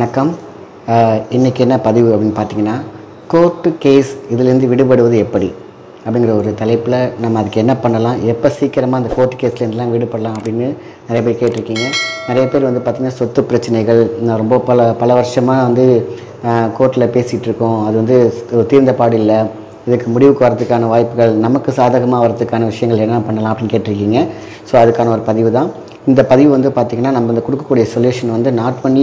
வணக்கம் அஹ், இன்னைக்கு என்ன பதிவு அப்படின்னு பார்த்தீங்கன்னா கோர்ட்டு கேஸ் இதுலேருந்து விடுபடுவது எப்படி அப்படிங்கிற ஒரு தலைப்பில் நம்ம அதுக்கு என்ன பண்ணலாம் எப்போ சீக்கிரமாக அந்த கோர்ட் கேஸ்லேருந்துலாம் விடுபடலாம் அப்படின்னு நிறைய பேர் கேட்டிருக்கீங்க நிறைய பேர் வந்து பார்த்திங்கன்னா சொத்து பிரச்சனைகள் நான் ரொம்ப பல பல வருஷமாக வந்து கோர்ட்டில் பேசிகிட்டு இருக்கோம் அது வந்து ஒரு தீர்ந்த பாடு இல்லை இதுக்கு முடிவுக்கு வரதுக்கான வாய்ப்புகள் நமக்கு சாதகமாக வரதுக்கான விஷயங்கள் என்ன பண்ணலாம் அப்படின்னு கேட்டிருக்கீங்க ஸோ அதுக்கான ஒரு பதிவு தான் இந்த பதிவு வந்து பார்த்திங்கன்னா நம்ம இந்த கொடுக்கக்கூடிய சொல்யூஷன் வந்து நாட் ஒன்லி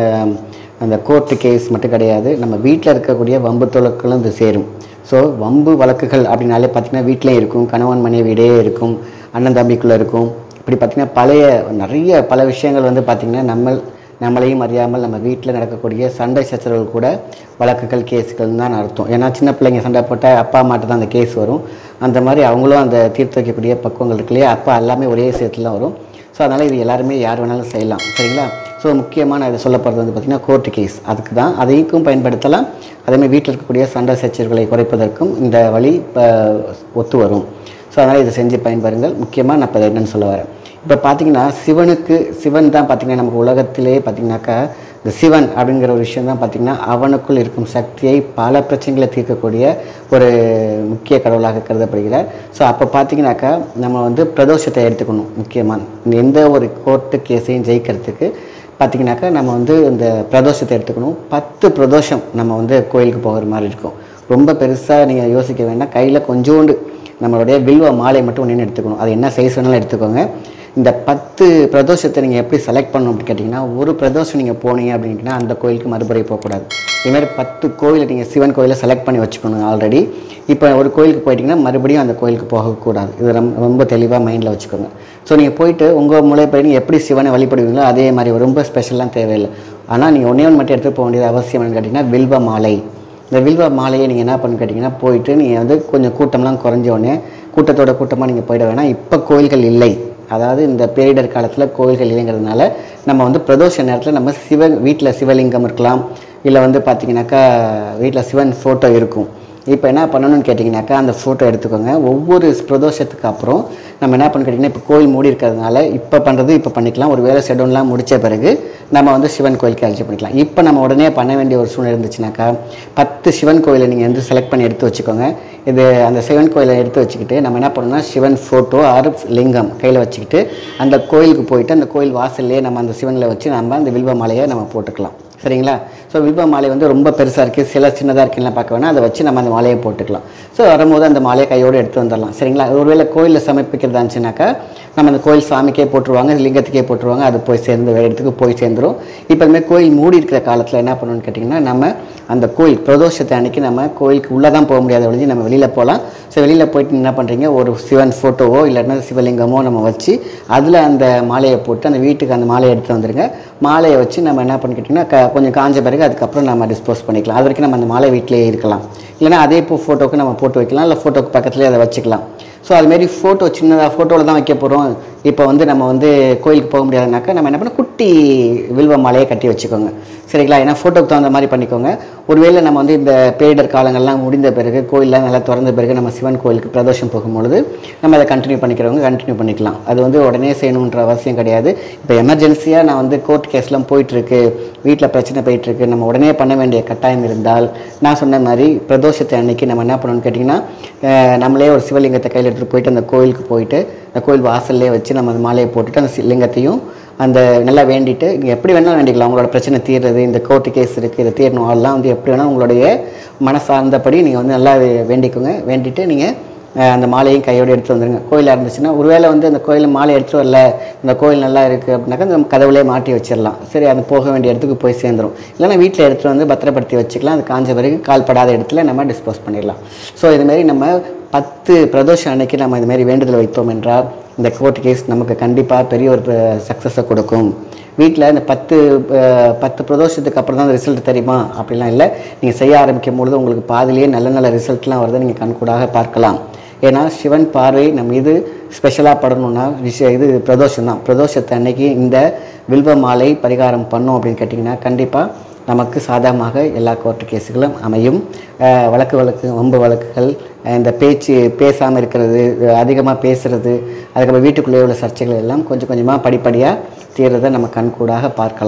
அந்த கோர்ட்டு கேஸ் மட்டும் கிடையாது நம்ம வீட்டில் இருக்கக்கூடிய வம்பு தொழக்களும் இது சேரும் ஸோ வம்பு வழக்குகள் அப்படின்னாலே பார்த்திங்கன்னா வீட்டிலே இருக்கும் கணவன் மனைவியிடையே இருக்கும் அண்ணன் தம்பிக்குள்ளே இருக்கும் இப்படி பார்த்திங்கன்னா பழைய நிறைய பல விஷயங்கள் வந்து பார்த்திங்கன்னா நம்ம நம்மளையும் அறியாமல் நம்ம வீட்டில் நடக்கக்கூடிய சண்டை சச்சரவுகள் கூட வழக்குகள் கேஸுகள் தான் அர்த்தம் ஏன்னா சின்ன பிள்ளைங்க சண்டை போட்டால் அப்பா அம்மாட்ட தான் அந்த கேஸ் வரும் அந்த மாதிரி அவங்களும் அந்த தீர்த்து வைக்கக்கூடிய பக்குவங்கள் இருக்கு இல்லையா அப்பா எல்லாமே ஒரே விஷயத்துல தான் வரும் ஸோ அதனால் இது எல்லாருமே யார் வேணாலும் செய்யலாம் சரிங்களா ஸோ முக்கியமான இதை சொல்ல போகிறது வந்து பார்த்திங்கன்னா கோர்ட்டு கேஸ் அதுக்கு தான் அதையும் பயன்படுத்தலாம் அதேமாதிரி வீட்டில் இருக்கக்கூடிய சண்டை சச்சரவுகளை குறைப்பதற்கும் இந்த வழி இப்போ ஒத்து வரும் ஸோ அதனால் இதை செஞ்சு பயன்பெறுங்கள் முக்கியமாக நான் இப்போ இதை என்னென்னு சொல்ல வரேன் இப்போ பார்த்தீங்கன்னா சிவனுக்கு சிவன் தான் பார்த்தீங்கன்னா நமக்கு உலகத்திலே பார்த்தீங்கன்னாக்கா இந்த சிவன் அப்படிங்கிற ஒரு விஷயம் தான் பார்த்தீங்கன்னா அவனுக்குள் இருக்கும் சக்தியை பல பிரச்சனைகளை தீர்க்கக்கூடிய ஒரு முக்கிய கடவுளாக கருதப்படுகிறார் ஸோ அப்போ பார்த்தீங்கன்னாக்கா நம்ம வந்து பிரதோஷத்தை எடுத்துக்கணும் முக்கியமாக எந்த ஒரு கோர்ட்டு கேஸையும் ஜெயிக்கிறதுக்கு பார்த்தீங்கன்னாக்கா நம்ம வந்து இந்த பிரதோஷத்தை எடுத்துக்கணும் பத்து பிரதோஷம் நம்ம வந்து கோயிலுக்கு போகிற மாதிரி இருக்கும் ரொம்ப பெருசாக நீங்கள் யோசிக்க வேண்டாம் கையில் கொஞ்சோண்டு நம்மளுடைய வில்வ மாலை மட்டும் ஒன்று எடுத்துக்கணும் அது என்ன சைஸ் வேணாலும் எடுத்துக்கோங்க இந்த பத்து பிரதோஷத்தை நீங்கள் எப்படி செலக்ட் பண்ணணும் அப்படின்னு கேட்டிங்கன்னா ஒரு பிரதோஷம் நீங்கள் போனீங்க அப்படின்னா அந்த கோயிலுக்கு மறுபடி போகக்கூடாது இதுமாதிரி பத்து கோயிலை நீங்கள் சிவன் கோயிலை செலக்ட் பண்ணி வச்சுக்கணும் ஆல்ரெடி இப்போ ஒரு கோயிலுக்கு போயிட்டீங்கன்னா மறுபடியும் அந்த கோயிலுக்கு போகக்கூடாது இது ரொம்ப ரொம்ப தெளிவாக மைண்டில் வச்சுக்கோங்க ஸோ நீங்கள் போயிட்டு உங்கள் மூலைப்படி நீங்கள் எப்படி சிவனை வழிபடுவீங்களோ அதே மாதிரி ரொம்ப ஸ்பெஷல்லாம் தேவையில்லை ஆனால் நீங்கள் ஒன்றே ஒன்று மட்டும் எடுத்துகிட்டு போக வேண்டியது அவசியம் என்னன்னு கேட்டிங்கன்னா வில்வ மாலை இந்த வில்வ மாலையை நீங்கள் என்ன பண்ணு கேட்டிங்கன்னா போயிட்டு நீங்கள் வந்து கொஞ்சம் கூட்டம்லாம் குறைஞ்ச உடனே கூட்டத்தோட கூட்டமாக நீங்கள் போயிட வேணாம் இப்போ கோயில்கள் இல்லை அதாவது இந்த பேரிடர் காலத்தில் கோயில்கள் இல்லைங்கிறதுனால நம்ம வந்து பிரதோஷ நேரத்தில் நம்ம சிவன் வீட்டில் சிவலிங்கம் இருக்கலாம் இல்லை வந்து பார்த்திங்கனாக்கா வீட்டில் சிவன் ஃபோட்டோ இருக்கும் இப்போ என்ன பண்ணணும்னு கேட்டிங்கனாக்கா அந்த ஃபோட்டோ எடுத்துக்கோங்க ஒவ்வொரு பிரதோஷத்துக்கு அப்புறம் நம்ம என்ன பண்ண கேட்டிங்கன்னா இப்போ கோயில் மூடி இருக்கிறதுனால இப்போ பண்ணுறது இப்போ பண்ணிக்கலாம் ஒரு வேலை ஷெட்யூல்லாம் முடித்த பிறகு நம்ம வந்து சிவன் கோயிலுக்கு அழைச்சி பண்ணிக்கலாம் இப்போ நம்ம உடனே பண்ண வேண்டிய ஒரு சூழ்நிலை இருந்துச்சுனாக்கா பத்து சிவன் கோயிலை நீங்கள் வந்து செலக்ட் பண்ணி எடுத்து வச்சுக்கோங்க இது அந்த சிவன் கோயிலை எடுத்து வச்சுக்கிட்டு நம்ம என்ன பண்ணணும்னா சிவன் ஃபோட்டோ ஆறு லிங்கம் கையில் வச்சுக்கிட்டு அந்த கோயிலுக்கு போயிட்டு அந்த கோயில் வாசல்லே நம்ம அந்த சிவனில் வச்சு நம்ம அந்த வில்வ மாலையை நம்ம போட்டுக்கலாம் சரிங்களா ஸோ வில்வ மாலை வந்து ரொம்ப பெருசாக இருக்குது சில சின்னதாக இருக்குலாம் பார்க்க வேணாம் அதை வச்சு நம்ம அந்த மாலையை போட்டுக்கலாம் ஸோ வரும்போது அந்த மாலையை கையோடு எடுத்து வந்துடலாம் சரிங்களா ஒருவேளை கோயிலில் சமர்ப்பிக்கிறதா இருந்துச்சுனாக்கா நம்ம அந்த கோயில் சாமிக்கே போட்டுருவாங்க லிங்கத்துக்கே போட்டுருவாங்க அது போய் சேர்ந்து வேறு இடத்துக்கு போய் சேர்ந்துரும் இப்போ இதுமாதிரி கோயில் மூடி இருக்கிற காலத்தில் என்ன பண்ணணும்னு கேட்டிங்கன்னா நம்ம அந்த கோயில் பிரதோஷத்தை அன்னைக்கு நம்ம கோயிலுக்கு உள்ளே தான் போக முடியாத ஒழிஞ்சு நம்ம வெளியில் போகலாம் ஸோ வெளியில் போயிட்டு என்ன பண்ணுறீங்க ஒரு சிவன் ஃபோட்டோவோ இல்லைன்னா சிவலிங்கமோ நம்ம வச்சு அதில் அந்த மாலையை போட்டு அந்த வீட்டுக்கு அந்த மாலையை எடுத்து வந்துருங்க மாலையை வச்சு நம்ம என்ன பண்ணிக்கிட்டிங்கன்னா க கொஞ்சம் காஞ்ச பிறகு அதுக்கப்புறம் நம்ம டிஸ்போஸ் பண்ணிக்கலாம் அது வரைக்கும் நம்ம அந்த மாலை வீட்டிலேயே இருக்கலாம் இல்லைன்னா அதே பூ ஃபோட்டோக்கு நம்ம போட்டு வைக்கலாம் இல்லை ஃபோட்டோக்கு பக்கத்துலேயே அதை வச்சுக்கலாம் ஸோ அதுமாரி ஃபோட்டோ சின்னதாக ஃபோட்டோவில் தான் வைக்க போகிறோம் இப்போ வந்து நம்ம வந்து கோயிலுக்கு போக முடியாதுனாக்கா நம்ம என்ன பண்ண குட்டி வில்வ மாலையை கட்டி வச்சுக்கோங்க சரிங்களா ஏன்னா ஃபோட்டோக்கு தகுந்த மாதிரி பண்ணிக்கோங்க ஒருவேளை நம்ம வந்து இந்த பேரிடர் காலங்கள்லாம் முடிந்த பிறகு கோயிலெலாம் நல்லா திறந்த பிறகு நம்ம சிவன் கோயிலுக்கு பிரதோஷம் போகும்பொழுது நம்ம அதை கண்டினியூ பண்ணிக்கிறவங்க கண்டினியூ பண்ணிக்கலாம் அது வந்து உடனே செய்யணுன்ற அவசியம் கிடையாது இப்போ எமர்ஜென்சியாக நான் வந்து கோர்ட் கேஸ்லாம் போயிட்டுருக்கு வீட்டில் பிரச்சனை போயிட்டுருக்கு நம்ம உடனே பண்ண வேண்டிய கட்டாயம் இருந்தால் நான் சொன்ன மாதிரி பிரதோஷத்தை அன்னைக்கு நம்ம என்ன பண்ணணும்னு கேட்டிங்கன்னா அஹ், நம்மளே ஒரு சிவலிங்கத்தை கையில் எடுத்துகிட்டு போயிட்டு அந்த கோயிலுக்கு போயிட்டு அந்த கோயில் வாசல்லே வச்சு நம்ம அந்த மாலையை போட்டுட்டு அந்த சி- லிங்கத்தையும் அந்த நல்லா வேண்டிட்டு நீங்கள் எப்படி வேணாலும் வேண்டிக்கலாம் உங்களோட பிரச்சனை தீர்றது இந்த கோர்ட்டு கேஸ் இருக்குது இதை தீரணும் அதெல்லாம் வந்து எப்படி வேணாலும் உங்களுடைய மனசார்ந்தபடி நீங்கள் வந்து நல்லா வே- வேண்டிக்கோங்க வேண்டிட்டு நீங்கள் அஹ் அந்த மாலையும் கையோடு எடுத்து வந்துருங்க கோயிலாக இருந்துச்சுன்னா ஒருவேளை வந்து அந்த கோயில் மாலை எடுத்துட்டு வரல இந்த கோயில் நல்லா இருக்குது அப்படின்னாக்கா நம்ம கதவுலே மாட்டி வச்சிடலாம் சரி அது போக வேண்டிய இடத்துக்கு போய் சேர்ந்துரும் இல்லைன்னா வீட்டில் எடுத்துகிட்டு வந்து பத்திரப்படுத்தி வச்சுக்கலாம் அது காஞ்ச பிறகு கால்படாத இடத்துல நம்ம டிஸ்போஸ் பண்ணிடலாம் ஸோ இதுமாரி நம்ம பத்து பிரதோஷம் அன்னைக்கு நம்ம இதுமாரி வேண்டுதல் வைத்தோம் என்றால் இந்த கோர்ட் கேஸ் நமக்கு கண்டிப்பாக பெரிய ஒரு சக்ஸஸை கொடுக்கும் வீட்டில் இந்த பத்து அஹ், பத்து பிரதோஷத்துக்கு அப்புறம் தான் அந்த ரிசல்ட் தெரியுமா அப்படிலாம் இல்லை நீங்கள் செய்ய ஆரம்பிக்கும் பொழுது உங்களுக்கு பாதிலேயே நல்ல நல்ல ரிசல்ட்லாம் வருதை நீங்கள் கண்கூடாக பார்க்கலாம் ஏன்னா சிவன் பார்வை நம்ம இது ஸ்பெஷலாக படணும்னா விஷயம் இது பிரதோஷம் தான் பிரதோஷத்தை அன்னைக்கு இந்த வில்வ மாலை பரிகாரம் பண்ணோம் அப்படின்னு கேட்டிங்கன்னா கண்டிப்பாக நமக்கு சாதகமாக எல்லா கோர்ட்டு கேஸுகளும் அமையும் அஹ், வழக்கு வழக்கு வம்பு வழக்குகள் அஹ், இந்த பேச்சு பேசாமல் இருக்கிறது அதிகமாக பேசுறது அதுக்கப்புறம் வீட்டுக்குள்ளே உள்ள சர்ச்சைகள் எல்லாம் கொஞ்சம் கொஞ்சமாக படிப்படியாக தீர்றதை நம்ம கண்கூடாக பார்க்கலாம்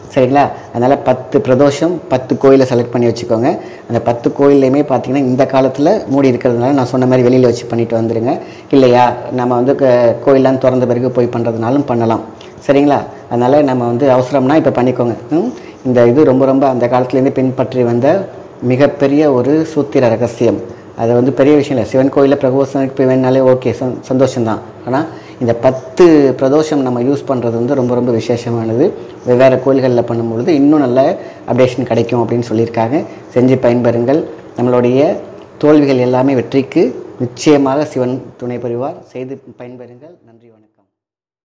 சரிங்களா அதனால் பத்து பிரதோஷம் பத்து கோயிலை செலக்ட் பண்ணி வச்சுக்கோங்க அந்த பத்து கோயில்லையுமே பார்த்தீங்கன்னா இந்த காலத்தில் மூடி இருக்கிறதுனால நான் சொன்ன மாதிரி வெளியில் வச்சு பண்ணிட்டு வந்துடுங்க இல்லையா நம்ம வந்து க- கோயிலெலாம் திறந்த பிறகு போய் பண்ணுறதுனாலும் பண்ணலாம் சரிங்களா அதனால் நம்ம வந்து அவசரம்னா இப்போ பண்ணிக்கோங்க ம்? இந்த இது ரொம்ப ரொம்ப அந்த காலத்துலேருந்து பின்பற்றி வந்த மிகப்பெரிய ஒரு சூத்திர ரகசியம் அது வந்து பெரிய விஷயம் இல்லை சிவன் கோயிலில் பிரகோஷனுக்கு போய் வேணாலே ஓகே சந்தோஷம்தான் ஆனால் இந்த பத்து பிரதோஷம் நம்ம யூஸ் பண்ணுறது வந்து ரொம்ப ரொம்ப விசேஷமானது வெவ்வேறு கோயில்களில் பண்ணும்பொழுது இன்னும் நல்ல அப்டேஷன் கிடைக்கும் அப்படின்னு சொல்லியிருக்காங்க செஞ்சு பயன்பெறுங்கள் நம்மளுடைய தோல்விகள் எல்லாமே வெற்றிக்கு நிச்சயமாக சிவன் துணை புரிவார் செய்து பயன்பெறுங்கள் நன்றி வணக்கம்